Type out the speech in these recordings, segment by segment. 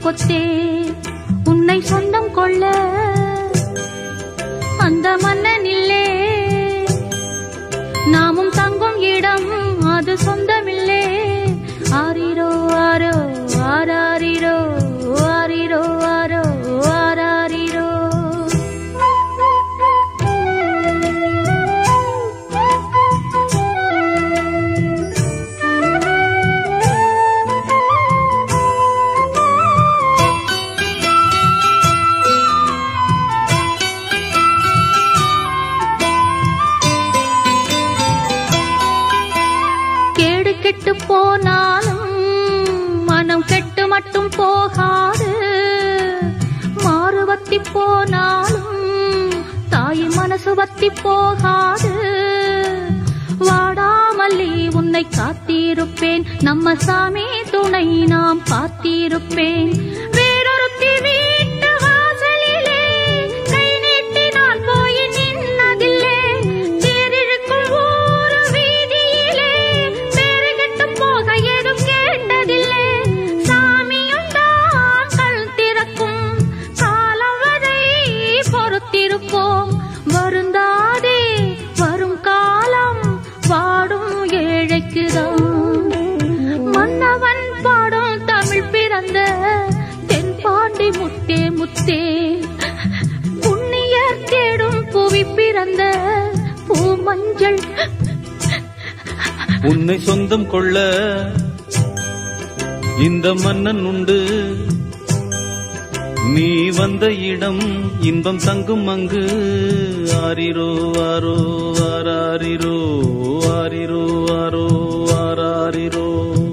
கொத்தே உன்னை சொந்தம் கொள்ள அந்த மன்னனில்லே நாமும் தங்கும் இடம் அது சொந்தமில்லே ஆரிரோ ஆரோ ஆராரிரோ ஆரிரோ ஆரோ ஆராரிரோ கேடு கெட்டு போனாலும் மனம் கெட்டு மட்டும் போகாது மாறு வத்தி போனாலும் தாய் மனசு வத்தி போகாது வாடாமல்லி உன்னை காத்திருப்பேன் நம்ம சாமி துணை நாம் பார்த்திருப்பேன் வேறொருத்தி வீட்டு வாசலிலே கை நீட்டி நான் போய் நின்னதில்லை தேரிழுக்கும் ஊரு வீதியிலே பேரு கெட்டு போக ஏதும் கேட்டதில்லை சாமியும் தான் கண் திறக்கும் காலம் வரை பொறுத்திருப்போம் வருந்தாதே வரும் காலம் வாடும் ஏழைக்குதான் மன்னவன் பாடும் தமிழ் பிறந்த தென்பாண்டி முத்தே முத்தே புண்ணியர் தேடும் புவி பிறந்த பூமஞ்சள் உன்னை சொந்தம் கொள்ள இந்த மன்னன் உண்டு நீ வந்த இடம் இன்பம் தங்கும் அங்கு ஆரிரோ ஆரோ ஆராரிரோ ஆரிரோ ஆரோ ஆராரிரோ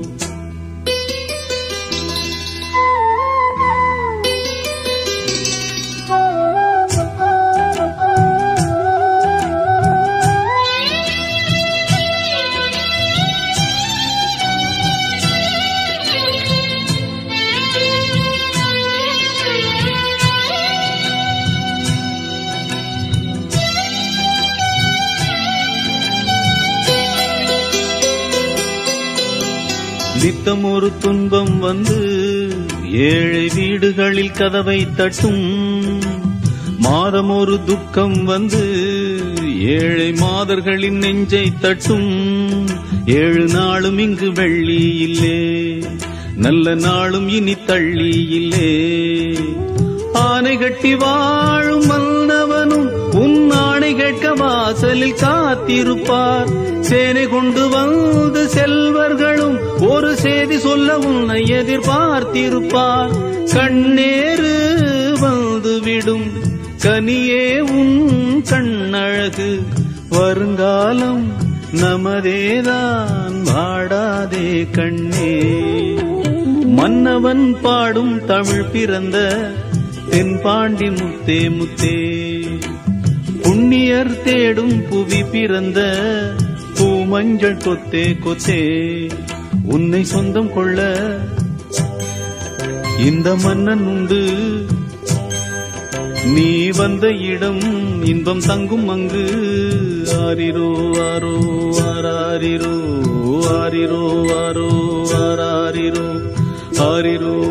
நித்தம் ஒரு துன்பம் வந்து ஏழை வீடுகளில் கதவை தட்டும் மாதம் ஒரு துக்கம் வந்து ஏழை மாதர்களின் நெஞ்சை தட்டும் ஏழு நாளும் இங்கு வெள்ளி இல்லே நல்ல நாளும் இனி தள்ளி இல்லே ஆனை கட்டி வாழும் மன்னவனும் உன் ஆணை கேட்க வாசலில் காத்திருப்பார் சேனை கொண்டு வந்து செல்வர்களும் ஒரு செய்தி சொல்ல உன்னை எதிர்பார்த்திருப்பார் கண்ணேறு வந்துவிடும் கனியே உன் கண்ணழகு வருங்காலம் நமதேதான் வாடாதே கண்ணே மன்னவன் பாடும் தமிழ் பிறந்த தென்பாண்டி முத்தே முத்தே புண்ணியர் தேடும் புவி பிறந்த பூமஞ்சள் கொத்தே கொத்தே உன்னை சொந்தம் கொள்ள இந்த மன்னன் உண்டு நீ வந்த இடம் இன்பம் தங்கும் அங்கு ஆரிரோ ஆரோ ஆராரிரோ ஆரிரோ ஆரோ ஆராரிரோ ஆரிரோ